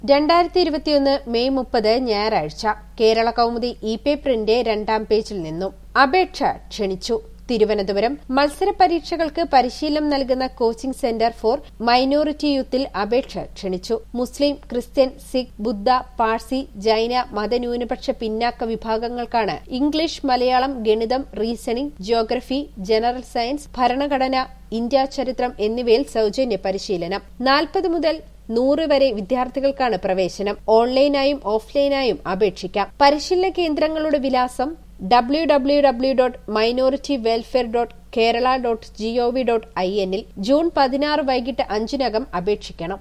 രണ്ടായിരത്തി ഇരുപത്തിയൊന്ന് മെയ് മുപ്പത് ഞായറാഴ്ച കേരള കൗമുദി ഇ പേപ്പറിന്റെ രണ്ടാം പേജിൽ നിന്നും അപേക്ഷ ക്ഷണിച്ചു തിരുവനന്തപുരം മത്സര പരീക്ഷകൾക്ക് പരിശീലനം നൽകുന്ന കോച്ചിംഗ് സെന്റർ ഫോർ മൈനോറിറ്റി യൂത്തിൽ അപേക്ഷ ക്ഷണിച്ചു മുസ്ലിം ക്രിസ്ത്യൻ സിഖ് ബുദ്ധ പാഴ്സി ജൈന മതന്യൂനപക്ഷ പിന്നാക്ക വിഭാഗങ്ങൾക്കാണ് ഇംഗ്ലീഷ് മലയാളം ഗണിതം റീസണിംഗ് ജിയോഗ്രഫി ജനറൽ സയൻസ് ഭരണഘടന ഇന്ത്യ ചരിത്രം എന്നിവയിൽ സൌജന്യ പരിശീലനം നാൽപ്പത് മുതൽ നൂറ് വരെ വിദ്യാർത്ഥികൾക്കാണ് പ്രവേശനം ഓൺലൈനായും ഓഫ്ലൈനായും അപേക്ഷിക്കാം പരിശീലന കേന്ദ്രങ്ങളുടെ വിലാസം W W W dot minority welfare dot Kerala dot GOV dot I എന്നിൽ ജൂൺ പതിനാറ് വൈകിട്ട് അഞ്ചിനകം അപേക്ഷിക്കണം